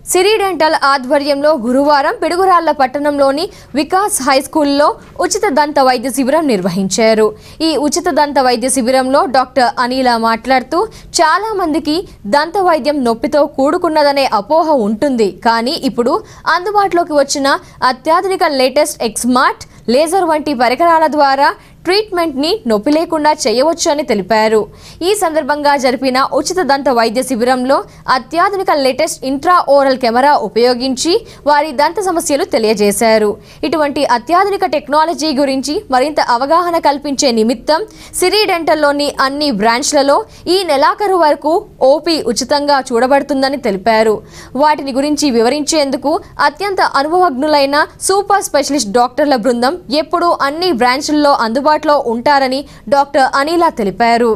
సిరి dental ఆధ్వర్యంలో గురువారం పిడుగురాళ్ల పట్టణంలోని వికాస్ హై స్కూల్లో ఉచిత దంత వైద్య శిబిరం నిర్వహించారు ఈ ఉచిత దంత వైద్య శిబిరంలో డాక్టర్ అనిల మాట్లాడుతూ చాలా మందికి దంత వైద్యం నొప్పితో కూడుకున్నదనే అపోహ ఉంటుంది కానీ ఇప్పుడు అందుబాటులోకి వచ్చిన అత్యాధునిక లేటెస్ట్ ఎక్స్మార్ట్ లేజర్ వంటి పరికరాల ద్వారా ట్రీట్మెంట్ని నొప్పి లేకుండా చేయవచ్చు అని తెలిపారు ఈ సందర్భంగా జరిపిన ఉచిత దంత వైద్య శిబిరంలో అత్యాధునిక లేటెస్ట్ ఇంట్రా ఓరల్ కెమెరా ఉపయోగించి వారి దంత సమస్యలు తెలియజేశారు ఇటువంటి అత్యాధునిక టెక్నాలజీ గురించి మరింత అవగాహన కల్పించే నిమిత్తం సిరి డెంటల్లోని అన్ని బ్రాంచ్లలో ఈ నెలాఖరు వరకు ఓపీ ఉచితంగా చూడబడుతుందని తెలిపారు వాటిని గురించి వివరించేందుకు అత్యంత అనుభవజ్ఞులైన సూపర్ స్పెషలిస్ట్ డాక్టర్ల బృందం ఎప్పుడూ అన్ని బ్రాంచ్ల్లో అందుబాటులో ఉంటారని డాక్టర్ అనిల తెలిపారు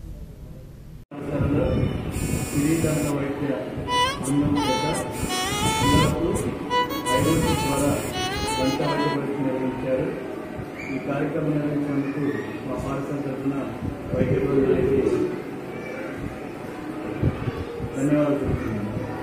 స్థిరీకరణ వైద్య బృందం చేత పిల్లలకు ఐరోజు ద్వారా వంట వైద్య పరీక్ష నిర్వహించారు ఈ కార్యక్రమం నిర్వహించినందుకు మా పాఠశాల తరఫున వైద్య బృందానికి ధన్యవాదాలు చెప్తున్నాను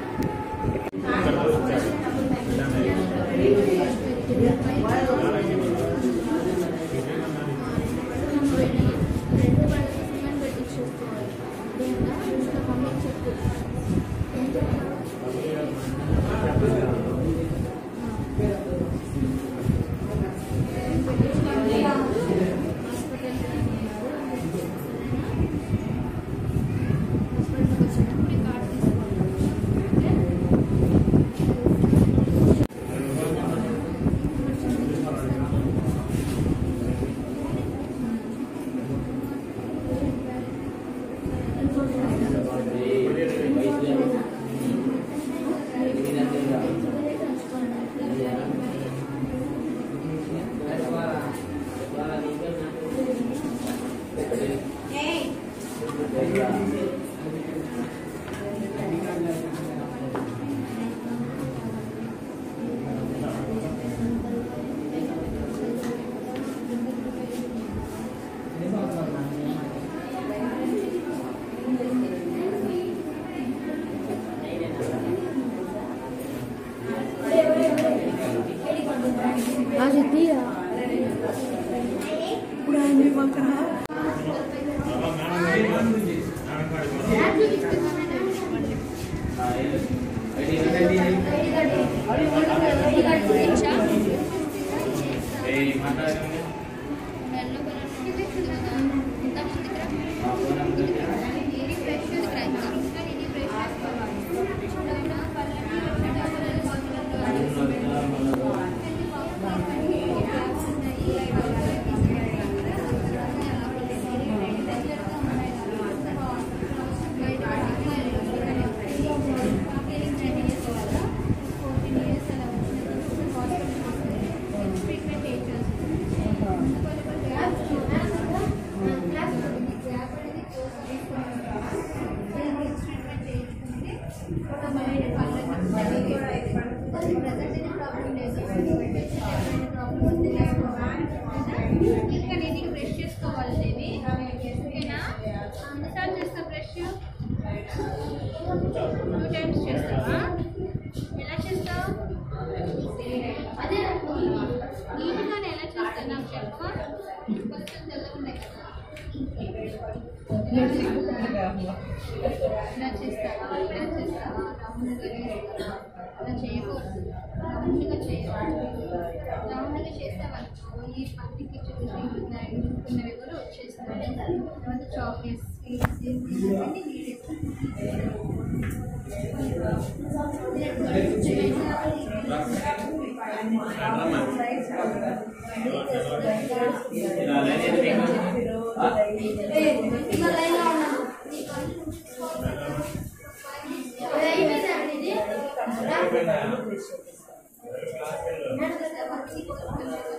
ఇంకా నీటికి బ్రష్ చేసుకోవాలి దేవి ఓకేనా ఎన్నిసార్లు చేస్తావు బ్రష్ టూ టైమ్స్ చేస్తావా ఎలా చేస్తావు అదే నీట్గానే ఎలా చేస్తావు నాకు చెప్పు కొంచెం తెల్లగా ఉన్నాయి కదా ఇలా చేస్తావా ఇలా చేస్తావా ఇలా చేస్తావా రౌండ్గా చేస్తావా ఇలా చేయకూడదు రౌండ్గా చేయాలి రౌండ్గా చేస్తావనుకో ఈ పత్తికి చూసి ఉన్నవి కూడా వచ్చేస్తాయి తర్వాత చాక్లెట్స్ స్వీట్స్ ఇవన్నీ నీడే